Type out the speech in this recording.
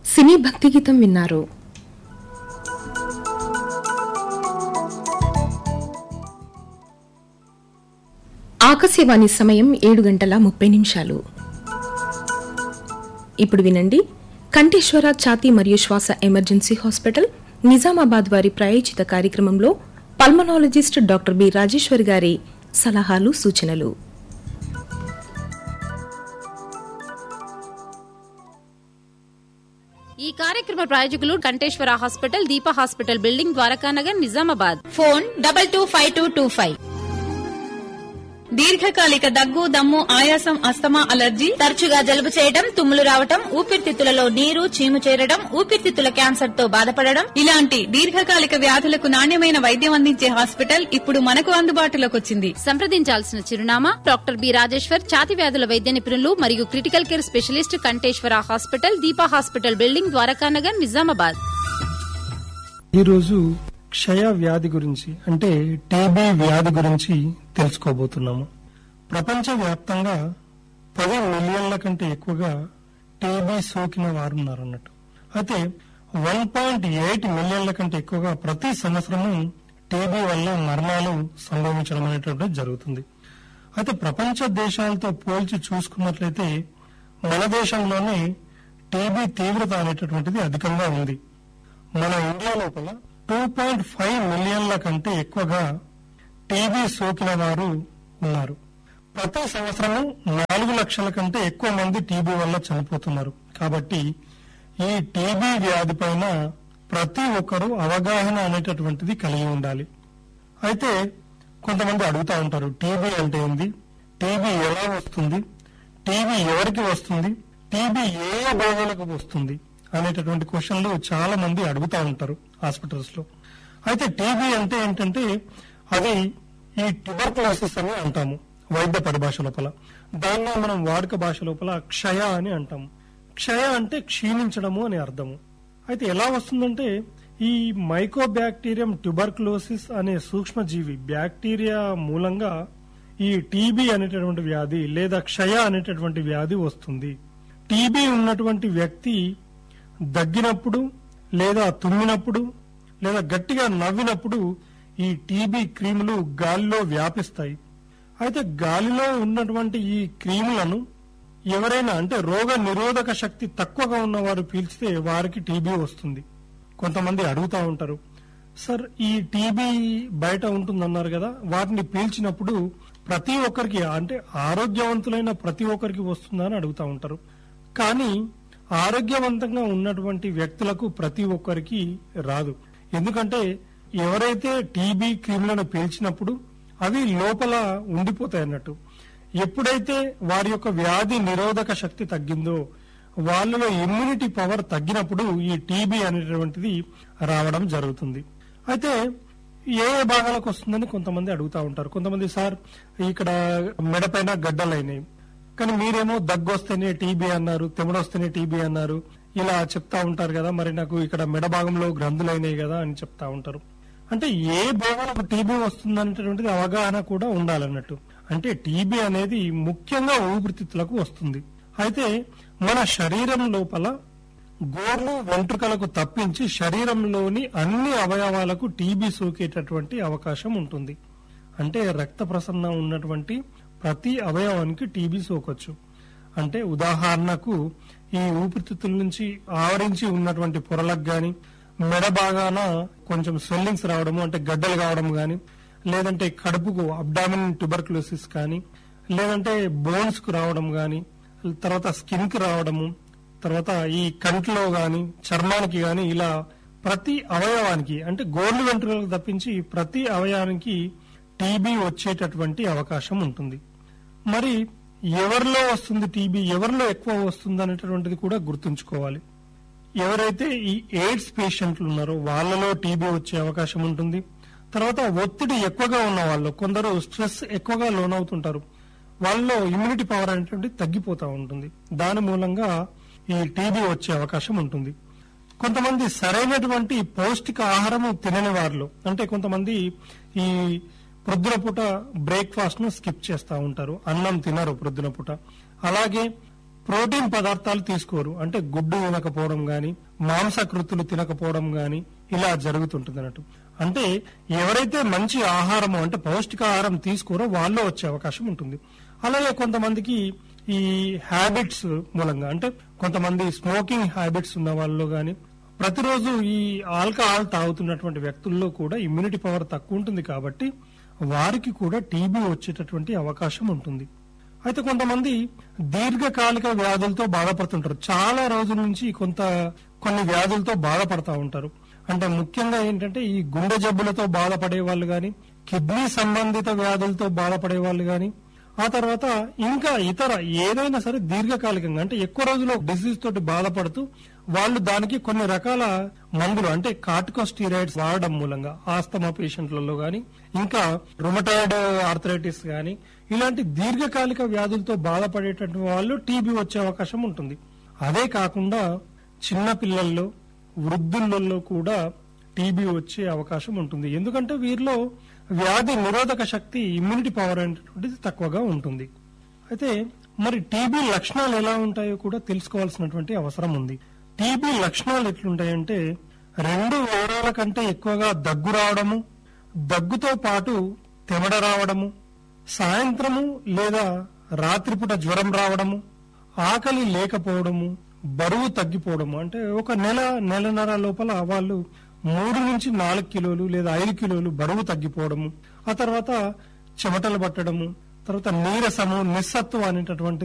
సినీ భక్తి గీతం విన్నారు ఆకాశవాణి సమయం ఏడు గంటల ముప్పై నిమిషాలు ఇప్పుడు వినండి కంఠేశ్వర ఛాతీ మరియు శ్వాస ఎమర్జెన్సీ హాస్పిటల్ నిజామాబాద్ వారి ప్రాయోజిత కార్యక్రమంలో పల్మనాలజిస్ట్ డాక్టర్ బి రాజేశ్వర్ గారి సలహాలు సూచనలు ఈ కార్యక్రమ ప్రాయోజకులు Kanteshwara hospital Deepa hospital building Dwarakanagar Nizamabad phone double two five two two five దీర్ఘకాలిక దగ్గు దమ్ము ఆయాసం అస్తమా అలర్జీ తరచుగా జలుబు చేయడం తుమ్ములు రావటం ఊపిరితిత్తులలో నీరు చీము చేరడం ఊపిరితిత్తుల క్యాన్సర్ తో బాధపడడం ఇలాంటి దీర్ఘకాలిక వ్యాధులకు నాణ్యమైన వైద్యం అందించే హాస్పిటల్ ఇప్పుడు మనకు అందుబాటులోకి వచ్చింది సంప్రదించాల్సిన చిరునామా డాక్టర్ బి రాజేశ్వర్ ఛాతి వ్యాధుల వైద్య నిపుణులు మరియు critical care specialist Kanteshwara hospital Deepa hospital building Dwarakanagar Nizamabad ఈరోజు క్షయ వ్యాధి గురించి అంటే టీబీ వ్యాధి గురించి తెలుసుకోబోతున్నాము ప్రపంచ వ్యాప్తంగా పది మిలియన్ల కంటే ఎక్కువగా టీబీ సోకిన వారు ఉన్నారన్నట్టు అయితే వన్ పాయింట్ ఎయిట్ మిలియన్ల కంటే ఎక్కువగా ప్రతి సంవత్సరము టీబీ వల్ల మరణాలు సంభవించడం అనేటువంటిది జరుగుతుంది అయితే ప్రపంచ దేశాలతో పోల్చి చూసుకున్నట్లయితే మన దేశంలోనే టీబీ తీవ్రత అనేటటువంటిది అధికంగా ఉంది మన ఇండియా లోపల టూ పాయింట్ ఫైవ్ మిలియన్ల కంటే ఎక్కువగా టీబీ సోకిన వారు ఉన్నారు ప్రతి సంవత్సరము నాలుగు లక్షల కంటే ఎక్కువ మంది టీబీ వల్ల చనిపోతున్నారు కాబట్టి ఈ టీబీ వ్యాధి పైన ప్రతి ఒక్కరూ అవగాహన అనేటటువంటిది కలిగి ఉండాలి అయితే కొంతమంది అడుగుతా ఉంటారు టీబీ అంటే ఏంది టీబీ ఎలా వస్తుంది టీబీ ఎవరికి వస్తుంది టీబీ ఏ ఏ భాగాలకు వస్తుంది అనేటటువంటి క్వశ్చన్లు చాలా మంది అడుగుతా ఉంటారు హాస్పిటల్స్ లో అయితే టీబీ అంటే ఏంటంటే అది ఈ ట్యూబర్కులోసిస్ అని అంటాము వైద్య పరిభాష లోపల దాన్ని మనం వాడుక భాష లోపల క్షయ అని అంటాము క్షయ అంటే క్షీణించడము అని అర్థము అయితే ఎలా వస్తుందంటే ఈ మైకోబ్యాక్టీరియం ట్యూబర్కులోసిస్ అనే సూక్ష్మజీవి బ్యాక్టీరియా మూలంగా ఈ టీబీ అనేటటువంటి వ్యాధి లేదా క్షయ అనేటటువంటి వ్యాధి వస్తుంది టీబీ ఉన్నటువంటి వ్యక్తి దగ్గినప్పుడు లేదా తుమ్మినప్పుడు లేదా గట్టిగా నవ్వినప్పుడు ఈ టీబీ క్రీములు గాలిలో వ్యాపిస్తాయి అయితే గాలిలో ఉన్నటువంటి ఈ క్రీములను ఎవరైనా అంటే రోగ నిరోధక శక్తి తక్కువగా ఉన్నవారు పీల్చితే వారికి టీబీ వస్తుంది కొంతమంది అడుగుతా ఉంటారు సార్ ఈ టీబీ బయట ఉంటుందన్నారు కదా వాటిని పీల్చినప్పుడు ప్రతి ఒక్కరికి అంటే ఆరోగ్యవంతులైన ప్రతి ఒక్కరికి వస్తుందా అని అడుగుతా ఉంటారు కానీ ఆరోగ్యవంతంగా ఉన్నటువంటి వ్యక్తులకు ప్రతి ఒక్కరికి రాదు ఎందుకంటే ఎవరైతే టీబీ క్రిములను పీల్చినప్పుడు అవి లోపల ఉండిపోతాయి అన్నట్టు ఎప్పుడైతే వారి యొక్క వ్యాధి నిరోధక శక్తి తగ్గిందో వాళ్ళలో ఇమ్యూనిటీ పవర్ తగ్గినప్పుడు ఈ టీబీ అనేటువంటిది రావడం జరుగుతుంది అయితే ఏ ఏ భాగాలకు వస్తుందని కొంతమంది అడుగుతా ఉంటారు కొంతమంది సార్ ఇక్కడ మెడపైన గడ్డలైనాయి కానీ మీరేమో దగ్గు వస్తేనే టీబీ అన్నారు తెమడొస్తేనే టీబీ అన్నారు ఇలా చెప్తా ఉంటారు కదా మరి నాకు ఇక్కడ మెడ భాగంలో గ్రంథులైనాయి కదా అని చెప్తా ఉంటారు అంటే ఏ భాగాలకు టీబీ వస్తుందనేటటువంటిది అవగాహన కూడా ఉండాలన్నట్టు అంటే టీబీ అనేది ముఖ్యంగా ఊపిరితిత్తులకు వస్తుంది అయితే మన శరీరం లోపల గోర్లు వెంట్రుకలకు తప్పించి శరీరంలోని అన్ని అవయవాలకు టీబీ సోకేటటువంటి అవకాశం ఉంటుంది అంటే రక్త ప్రసరణ ఉన్నటువంటి ప్రతి అవయవానికి టీబీ సోకొచ్చు అంటే ఉదాహరణకు ఈ ఊపిరితిత్తుల నుంచి ఆవరించి ఉన్నటువంటి పొరలకు గాని మెడ భాగాన కొంచెం స్వెల్లింగ్స్ రావడము అంటే గడ్డలు కావడం గాని లేదంటే కడుపుకు అబ్డామిన్ ట్యూబర్కులోసిస్ కానీ లేదంటే బోన్స్ కు రావడం గాని తర్వాత స్కిన్ కి రావడము తర్వాత ఈ కంట్లో గాని చర్మానికి గాని ఇలా ప్రతి అవయవానికి అంటే గోర్లు వెంట్రుకలకు తప్పించి ప్రతి అవయవానికి టీబీ వచ్చేటటువంటి అవకాశం ఉంటుంది మరి ఎవరిలో వస్తుంది టీబీ ఎవరిలో ఎక్కువ వస్తుంది అనేటటువంటిది కూడా గుర్తుంచుకోవాలి ఎవరైతే ఈ ఎయిడ్స్ పేషెంట్లు ఉన్నారో వాళ్ళలో టీబీ వచ్చే అవకాశం ఉంటుంది తర్వాత ఒత్తిడి ఎక్కువగా ఉన్న వాళ్ళు కొందరు స్ట్రెస్ ఎక్కువగా లోనవుతుంటారు వాళ్ళలో ఇమ్యూనిటీ పవర్ అనేటువంటి తగ్గిపోతూ ఉంటుంది దాని మూలంగా ఈ టీబీ వచ్చే అవకాశం ఉంటుంది కొంతమంది సరైనటువంటి పౌష్టిక ఆహారము తినని వారిలో అంటే కొంతమంది ఈ ప్రొద్దున పూట బ్రేక్ఫాస్ట్ ను స్కిప్ చేస్తూ ఉంటారు అన్నం తినరు ప్రొద్దున పూట అలాగే ప్రోటీన్ పదార్థాలు తీసుకోరు అంటే గుడ్డు తినకపోవడం గాని మాంసకృతులు తినకపోవడం గాని ఇలా జరుగుతుంటుంది అన్నట్టు అంటే ఎవరైతే మంచి ఆహారము అంటే పౌష్టికాహారం తీసుకోరో వాళ్ళు వచ్చే అవకాశం ఉంటుంది అలాగే కొంతమందికి ఈ హ్యాబిట్స్ మూలంగా అంటే కొంతమంది స్మోకింగ్ హ్యాబిట్స్ ఉన్న వాళ్ళు గాని ప్రతిరోజు ఈ ఆల్కహాల్ తాగుతున్నటువంటి వ్యక్తుల్లో కూడా ఇమ్యూనిటీ పవర్ తక్కువ ఉంటుంది కాబట్టి వారికి కూడా టీబీ వచ్చేటటువంటి అవకాశం ఉంటుంది అయితే కొంతమంది దీర్ఘకాలిక వ్యాధులతో బాధపడుతుంటారు చాలా రోజుల నుంచి కొంత కొన్ని వ్యాధులతో బాధపడతా ఉంటారు అంటే ముఖ్యంగా ఏంటంటే ఈ గుండె జబ్బులతో బాధపడే వాళ్ళు గాని కిడ్నీ సంబంధిత వ్యాధులతో బాధపడే వాళ్ళు గాని ఆ తర్వాత ఇంకా ఇతర ఏదైనా సరే దీర్ఘకాలికంగా అంటే ఎక్కువ రోజులు డిసీజ్ తోటి బాధపడుతూ వాళ్ళు దానికి కొన్ని రకాల మందులు అంటే కార్టికోస్టీరాయిడ్స్ వాడడం మూలంగా ఆస్తమా పేషెంట్లలో గాని ఇంకా రుమటాయిడ్ ఆర్థరైటిస్ గాని ఇలాంటి దీర్ఘకాలిక వ్యాధులతో బాధపడేటటువంటి వాళ్ళు టీబీ వచ్చే అవకాశం ఉంటుంది అదే కాకుండా చిన్న పిల్లల్లో వృద్ధులలో కూడా టీబీ వచ్చే అవకాశం ఉంటుంది ఎందుకంటే వీరిలో వ్యాధి నిరోధక శక్తి ఇమ్యూనిటీ పవర్ అనేటువంటిది తక్కువగా ఉంటుంది అయితే మరి టీబీ లక్షణాలు ఎలా ఉంటాయో కూడా తెలుసుకోవాల్సినటువంటి అవసరం ఉంది టీబీ లక్షణాలు ఎట్లుంటాయంటే రెండు వారాల కంటే ఎక్కువగా దగ్గు రావడము దగ్గుతో పాటు తెమడ రావడము సాయంత్రము లేదా రాత్రిపూట జ్వరం రావడము ఆకలి లేకపోవడము బరువు తగ్గిపోవడము అంటే ఒక నెల నెలన్నర లోపల వాళ్ళు మూడు నుంచి నాలుగు కిలోలు లేదా ఐదు కిలోలు బరువు తగ్గిపోవడము ఆ తర్వాత చెమటలు పట్టడము తర్వాత నీరసము నిస్సత్వం అనేటటువంటిది